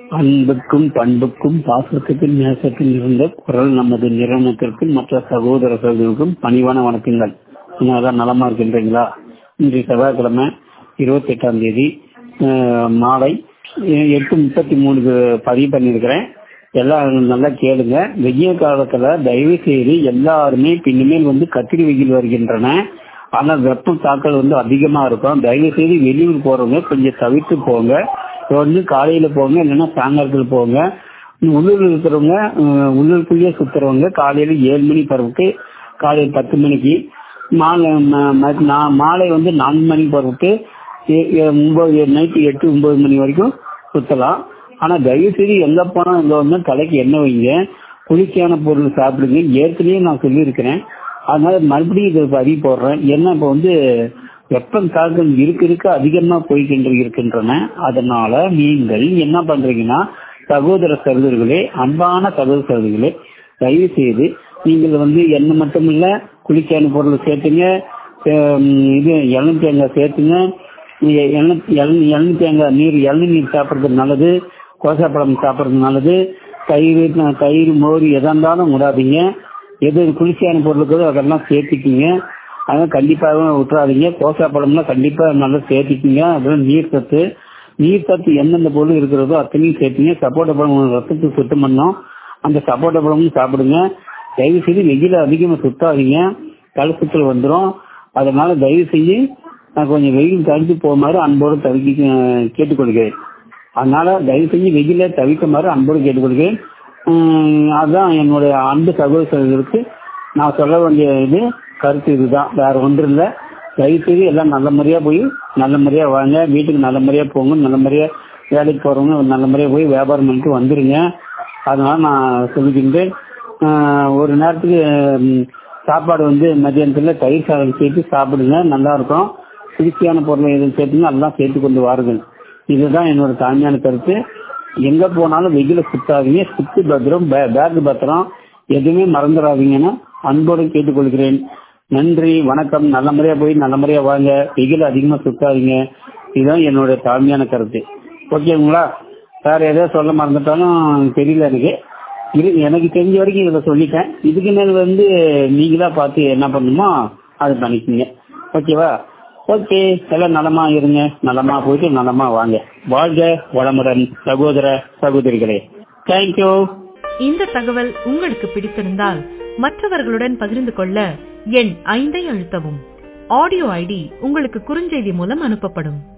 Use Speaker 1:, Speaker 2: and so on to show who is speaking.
Speaker 1: அன்புக்கும் பண்புக்கும் பாசத்துக்கும் நேசத்தில் இருந்த குரல் நமது நிறுவனத்திற்கும் மற்ற சகோதர சகோதரர்களுக்கும் பணிவான வணக்கங்கள் நீங்களாம் நலமா இருக்கின்றீங்களா இன்று செவ்வாய்க்கிழமை இருபத்தி எட்டாம் தேதி அஹ், மாலை எ- எட்டு முப்பத்தி மூணுக்கு பதிவு பண்ணியிருக்கிறேன் எல்லாரும் நல்லா கேளுங்க வெய்ய காலத்துல தயவு செய்து எல்லாருமே பின்னிமேல் வந்து கத்திரி வெயில் வருகின்றன ஆனா வெப்ப தாக்கல் வந்து அதிகமா இருக்கும் தயவு செய்து வெளியூர் போறவங்க கொஞ்சம் தவிர்த்து போங்க வந்து காலையில போங்க இல்லைன்னா சாயங்காலத்துல போங்க உள்ளூர் இருக்கிறவங்க அஹ், உள்ளூருக்குள்ளேயே சுத்துறவங்க காலையில ஏழு மணி பிறகு காலையில் பத்து மணிக்கு மாலை ம- ம- நா- மாலை வந்து நான்கு மணி பிறகு ஒன்பது நைட்டு எட்டு ஒன்பது மணி வரைக்கும் சுத்தலாம் ஆனா தயவு செய்து எங்க போனா இங்க வந்து தலைக்கு எண்ணெய் வைங்க குளிர்ச்சியான பொருள் சாப்பிடுங்க ஏற்கனவே நான் சொல்லியிருக்கிறேன் அதனால மறுபடியும் இது பதிவு போடுறேன் ஏன்னா இப்ப வந்து வெப்பம் தாக்கம் இருக்க இருக்க அதிகமா போய்கின்ற இருக்கின்றன அதனால நீங்கள் என்ன பண்றீங்கன்னா சகோதர சகோதரர்களே அன்பான சகோதர சகோதரிகளே தயவு செய்து நீங்கள் வந்து எண்ணெய் மட்டும் இல்ல குளிர்ச்சியான பொருள் சேர்த்துங்க ஹம், இது இளநீர் தேங்காய் சேர்த்துங்க இளநீர் தேங்காய் நீர் இளநீர் நீர் சாப்பிட்றது நல்லது கோசாப்பழம் சாப்பிட்றது நல்லது தயிர் தயிர் மோர் எதா இருந்தாலும் விடாதீங்க எது குளிர்ச்சியான பொருள் இருக்குதோ அதெல்லாம் சேர்த்துக்கிங்க அதெல்லாம் கண்டிப்பாக விட்டுறாதீங்க கோசாப்பழம்லாம் கண்டிப்பா நல்லா சேர்த்துக்கிங்க அதெல்லாம் நீர் சத்து நீர் சத்து எந்தெந்த பொருள் இருக்கிறதோ அத்தனையும் சேர்த்துங்க சப்போட்டா பழம் ரத்தத்துக்கு சுத்தம் பண்ணோம் அந்த சப்போட்டா பழமும் சாப்பிடுங்க தயவு செய்து வெயில அதிகமா சுத்தாதீங்க தலை சுத்தல் வந்துடும் அதனால தயவு செஞ்சு நான் கொஞ்சம் வெயில் தவிர்த்து போகுமாறு அன்போடு தவிக்க கேட்டுக்கொள்கிறேன் அதனால தயவு செஞ்சு வெயில தவிக்குமாறு அன்போடு கேட்டுக்கொள்கிறேன் உம், அதுதான் என்னுடைய அன்பு சகோதர சகோதரருக்கு நான் சொல்ல வேண்டிய இது கருத்து இதுதான் வேற ஒன்றும் இல்லை தயவு செய்து எல்லாம் நல்ல முறையா போய் நல்ல முறையா வாங்க வீட்டுக்கு நல்ல முறையா போங்க நல்ல முறையா வேலைக்கு போறவங்க நல்ல முறையா போய் வியாபாரம் பண்ணிட்டு வந்துருங்க அதனால நான் சொல்லுகின்றேன் ஆஹ், ஒரு நேரத்துக்கு உம், சாப்பாடு வந்து மதியானத்துல தயிர் சாதம் சேர்த்து சாப்பிடுங்க நல்லா இருக்கும் குளிர்ச்சியான பொருளை எதுவும் சேர்த்துங்க எல்லாம் சேர்த்து கொண்டு வாருங்கள் இதுதான் என்னோட தாழ்மையான கருத்து எங்க போனாலும் வெயில சுத்தாதீங்க சுத்து பத்திரம் பே- பேக் பத்திரம் எதுவுமே மறந்துடாதீங்கன்னு அன்போடு கேட்டுக்கொள்கிறேன் நன்றி வணக்கம் நல்ல முறையா போய் நல்ல முறையா வாங்க வெயில் அதிகமா சுத்தாதீங்க இதுதான் என்னோட தாழ்மையான கருத்து ஓகேங்களா வேற ஏதாவது சொல்ல மறந்துட்டாலும் தெரியல எனக்கு இது எனக்கு தெரிஞ்ச வரைக்கும் இதை சொல்லிட்டேன் இதுக்கு மேல் வந்து நீங்களா பார்த்து என்ன பண்ணுமோ அது பண்ணிக்கோங்க ஓகேவா ஓகே எல்லாம் நலமா இருங்க நலமா போயிட்டு நலமா வாங்க வாழ்க வளமுடன் சகோதர சகோதரிகளே தேங்க்யூ
Speaker 2: இந்த தகவல் உங்களுக்கு பிடித்திருந்தால் மற்றவர்களுடன் பகிர்ந்து கொள்ள எண் ஐந்தை அழுத்தவும் ஆடியோ ஐடி உங்களுக்கு குறுஞ்செய்தி மூலம் அனுப்பப்படும்